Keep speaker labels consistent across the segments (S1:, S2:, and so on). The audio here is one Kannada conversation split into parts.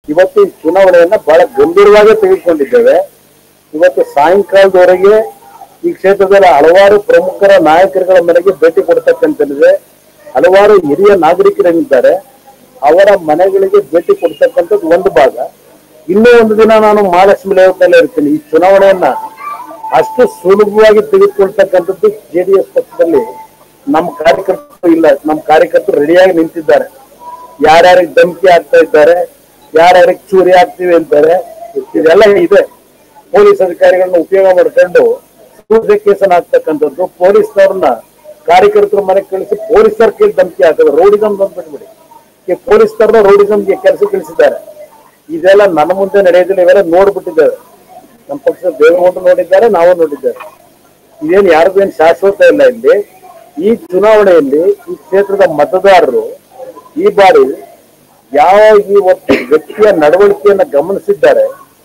S1: ಇವತ್ತು ಈ ಚುನಾವಣೆಯನ್ನ ಬಹಳ ಗಂಭೀರವಾಗಿ ತೆಗೆದುಕೊಂಡಿದ್ದೇವೆ ಇವತ್ತು ಸಾಯಂಕಾಲದವರೆಗೆ ಈ ಕ್ಷೇತ್ರದಲ್ಲಿ ಹಲವಾರು ಪ್ರಮುಖರ ನಾಯಕರುಗಳ ಮನೆಗೆ ಭೇಟಿ ಕೊಡ್ತಕ್ಕಂಥದ್ದಿದೆ ಹಲವಾರು ಹಿರಿಯ ನಾಗರಿಕರೇನಿದ್ದಾರೆ ಅವರ ಮನೆಗಳಿಗೆ ಭೇಟಿ ಕೊಡ್ತಕ್ಕಂಥದ್ದು ಒಂದು ಭಾಗ ಇನ್ನೂ ಒಂದು ದಿನ ನಾನು ಮಹಾಲಕ್ಷ್ಮಿ ಲೇಔಟ್ನಲ್ಲೇ ಇರ್ತೀನಿ ಈ ಚುನಾವಣೆಯನ್ನ ಅಷ್ಟು ಸುಲಭವಾಗಿ ತೆಗೆದುಕೊಳ್ತಕ್ಕಂಥದ್ದು ಜೆ ಡಿ ಎಸ್ ಪಕ್ಷದಲ್ಲಿ ನಮ್ಮ ಕಾರ್ಯಕರ್ತರು ಇಲ್ಲ ನಮ್ಮ ಕಾರ್ಯಕರ್ತರು ರೆಡಿಯಾಗಿ ನಿಂತಿದ್ದಾರೆ ಯಾರ್ಯಾರಿಗೆ ಧಮಕಿ ಆಗ್ತಾ ಇದ್ದಾರೆ ಯಾರ್ಯಾರಿಗೆ ಚೂರಿ ಆಗ್ತೀವಿ ಅಂತಾರೆ ಇದೆಲ್ಲ ಇದೆ ಪೊಲೀಸ್ ಅಧಿಕಾರಿಗಳನ್ನ ಉಪಯೋಗ ಮಾಡ್ಕೊಂಡು ಸೂರ್ಯ ಕೇಸನ್ ಹಾಕ್ತಕ್ಕಂಥದ್ದು ಪೊಲೀಸ್ನವ್ರನ್ನ ಕಾರ್ಯಕರ್ತರ ಮನೆಗೆ ಕಳಿಸಿ ಪೊಲೀಸರ ಕೇಳಿ ಧಮಕಿ ಹಾಕೋದು ರೋಡಿಸಮ್ ಬಂದ್ಬಿಟ್ಬಿಡಿ ಈ ಪೊಲೀಸ್ನವ್ರನ್ನ ರೋಡಿಸಮ್ಗೆ ಕೆಲಸ ಕಳಿಸಿದ್ದಾರೆ ಇದೆಲ್ಲ ನನ್ನ ಮುಂದೆ ನಡೆಯೋದಿಲ್ಲ ಇವೆಲ್ಲ ನೋಡ್ಬಿಟ್ಟಿದ್ದೇವೆ ನಮ್ಮ ಪಕ್ಷದ ದೇವೇಗೌಡರು ನೋಡಿದ್ದಾರೆ ನಾವು ನೋಡಿದ್ದೇವೆ ಇದೇನು ಯಾರಿಗೂ ಏನು ಶಾಶ್ವತ ಇಲ್ಲ ಇಲ್ಲಿ ಈ ಚುನಾವಣೆಯಲ್ಲಿ ಈ ಕ್ಷೇತ್ರದ ಮತದಾರರು ಈ ಬಾರಿ ಯಾವ ಈ ಒಟ್ಟು ವ್ಯಕ್ತಿಯ ನಡವಳಿಕೆಯನ್ನ ಗಮನಿಸಿದ್ದಾರೆ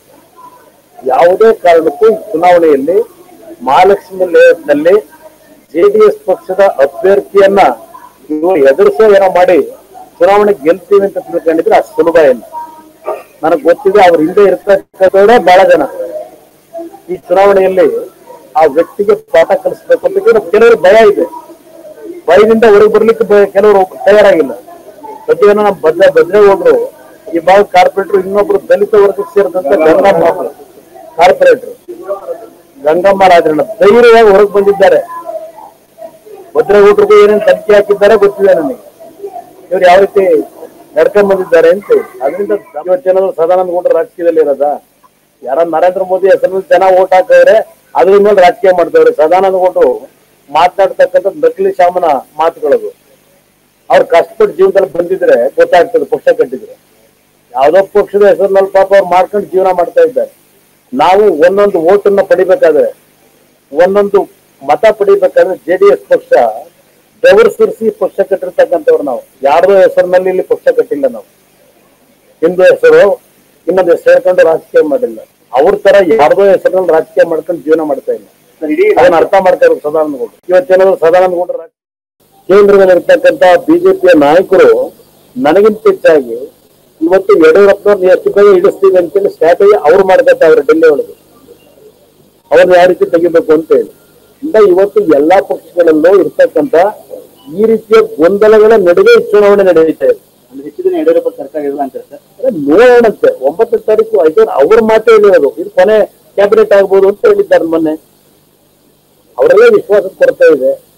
S1: ಯಾವುದೇ ಕಾರಣಕ್ಕೂ ಈ ಚುನಾವಣೆಯಲ್ಲಿ ಮಹಾಲಕ್ಷ್ಮಿ ಲೇಔಟ್ನಲ್ಲಿ ಜೆಡಿಎಸ್ ಪಕ್ಷದ ಅಭ್ಯರ್ಥಿಯನ್ನ ಇವರು ಎದುರಿಸೋ ಏನೋ ಮಾಡಿ ಚುನಾವಣೆ ಗೆಲ್ತೀವಿ ಅಂತ ತಿಳ್ಕೊಂಡಿದ್ರೆ ಅಷ್ಟು ಸುಲಭ ಏನು ನನಗೆ ಗೊತ್ತಿದೆ ಅವ್ರ ಹಿಂದೆ ಇರ್ತಕ್ಕಂಥವರೇ ಬಹಳ ಜನ ಈ ಚುನಾವಣೆಯಲ್ಲಿ ಆ ವ್ಯಕ್ತಿಗೆ ಪಾಠ ಕಲಿಸ್ಬೇಕು ಅಂತ ಕೆಲವರು- ಕೆಲವರು ಭಯ ಇದೆ ಭಯದಿಂದ ಹೊರಗೆ ಬರ್ಲಿಕ್ಕೆ ಬ- ಕೆಲವರು ತಯಾರಾಗಿಲ್ಲ ಪ್ರತಿದಿನ ನಮ್ಮ ಭದ್ರ ಭದ್ರೆ ಹೋದ್ರು ಈ ಭಾಗ ಕಾರ್ಪೊರೇಟರ್ ಇನ್ನೊಬ್ರು ದಲಿತ ವರ್ಗಕ್ಕೆ ಸೇರಿದಂತ ಗಂಗಮ್ಮ ಕಾರ್ಪೊರೇಟರ್ ಗಂಗಮ್ಮ ರಾಜಣ್ಣ ಧೈರ್ಯವಾಗಿ ಹೊರಗೆ ಬಂದಿದ್ದಾರೆ ಭದ್ರೇಗೌಡರಿಗೂ ಏನೇನು ತನಿಖೆ ಹಾಕಿದ್ದಾರೆ ಗೊತ್ತಿದೆ ನನಗೆ ಇವ್ರು ಯಾವ ರೀತಿ ನಡ್ಕೊಂಡ್ ಬಂದಿದ್ದಾರೆ ಅಂತ ಅದರಿಂದ ಇವತ್ತೇನಾದ್ರು ಸದಾನಂದ ಗೌಡರು ರಾಜಕೀಯದಲ್ಲಿ ಇರೋದ ಯಾರ ನರೇಂದ್ರ ಮೋದಿ ಹೆಸರಲ್ಲಿ ಜನ ಓಟ್ ಹಾಕಿದ್ರೆ ಅದ್ರ ಮೇಲೆ ರಾಜಕೀಯ ಮಾಡ್ತವ್ರೆ ಸದಾನಂದ ಗೌಡರು ಮಾತನಾಡ್ತಕ್ಕಂಥ ನಕಲಿ ಶಾಮನ ಮಾತುಗಳದು ಅವ್ರು ಕಷ್ಟಪಟ್ಟು ಜೀವನದಲ್ಲಿ ಬಂದಿದ್ರೆ ಗೊತ್ತಾಗ್ತದೆ ಪಕ್ಷ ಕಟ್ಟಿದ್ರೆ ಯಾವ್ದೋ ಪಕ್ಷದ ಹೆಸರಿನಲ್ಲಿ ಪಾಪ ಅವ್ರು ಮಾಡ್ಕೊಂಡು ಜೀವನ ಮಾಡ್ತಾ ಇದ್ದಾರೆ ನಾವು ಒಂದೊಂದು ಓಟನ್ನ ಪಡಿಬೇಕಾದ್ರೆ ಒಂದೊಂದು ಮತ ಪಡಿಬೇಕಾದ್ರೆ ಜೆ ಡಿ ಎಸ್ ಪಕ್ಷ ಬೆವರು ಸುರಿಸಿ ಪಕ್ಷ ಕಟ್ಟಿರ್ತಕ್ಕಂಥವ್ರು ನಾವು ಯಾರ್ದೋ ಹೆಸರಿನಲ್ಲಿ ಇಲ್ಲಿ ಪಕ್ಷ ಕಟ್ಟಿಲ್ಲ ನಾವು ಹಿಂದೂ ಹೆಸರು ಇನ್ನೊಂದು ಹೆಸರು ಹೇಳ್ಕೊಂಡು ರಾಜಕೀಯ ಮಾಡಿಲ್ಲ ಅವ್ರ ತರ ಯಾರ್ದೋ ಹೆಸರಿನಲ್ಲಿ ರಾಜಕೀಯ ಮಾಡ್ಕೊಂಡು ಜೀವನ ಮಾಡ್ತಾ ಇಲ್ಲ ಅದನ್ನ ಅರ್ಥ ಮಾಡ್ತಾ ಇರೋದು ಸದಾನಂದ ಗೌಡರು ಇವತ್ತೇನಾದ್ರು ಸದಾನಂದ ಗೌಡರು ರಾಜ- ಕೇಂದ್ರದಲ್ಲಿ ಇರ್ತಕ್ಕಂತ ಬಿಜೆಪಿಯ ನಾಯಕರು ನನಗಿಂತ ಹೆಚ್ಚಾಗಿ ಇವತ್ತು ಯಡಿಯೂರಪ್ಪನವ್ರನ್ನ ಎಷ್ಟು ಬೇಗ ಇಳಿಸ್ತೀವಿ ಅಂತೇಳಿ ಸ್ಟ್ರಾಟಜಿ ಅವ್ರು ಮಾಡ್ಕೊತಾವ್ರೆ ಡೆಲ್ಲಿ ಒಳಗೆ ಅವ್ರನ್ನ ಯಾವ ರೀತಿ ತೆಗಿಬೇಕು ಅಂತ ಹೇಳಿ ಇಂದ ಇವತ್ತು ಎಲ್ಲಾ ಪಕ್ಷಗಳಲ್ಲೂ ಇರ್ತಕ್ಕಂತ ಈ ರೀತಿಯ ಗೊಂದಲಗಳ ನಡುವೆ ಈ ಚುನಾವಣೆ ನಡೆಯುತ್ತೆ
S2: ಅಂದ್ರೆ ಹೆಚ್ಚು ದಿನ ಯಡಿಯೂರಪ್ಪ ಸರ್ಕಾರ ಇರಲ್ಲ ಅಂತಾರೆ ಸರ್
S1: ಅದೇ ನೋಡೋಣಂತೆ ಒಂಬತ್ತನೇ ತಾರೀಕು ಐದು ಅವ್ರ ಮಾತೇ ಹೇಳಿರೋದು ಇದು ಕೊನೆ ಕ್ಯಾಬಿನೆಟ್ ಆಗ್ಬೋದು ಅಂತ ಹೇಳಿದ್ದಾರೆ ಮೊನ್ನೆ ಅವರೆಲ್ಲ ವಿಶ್ವಾಸ ಕೊರತೆ ಇದೆ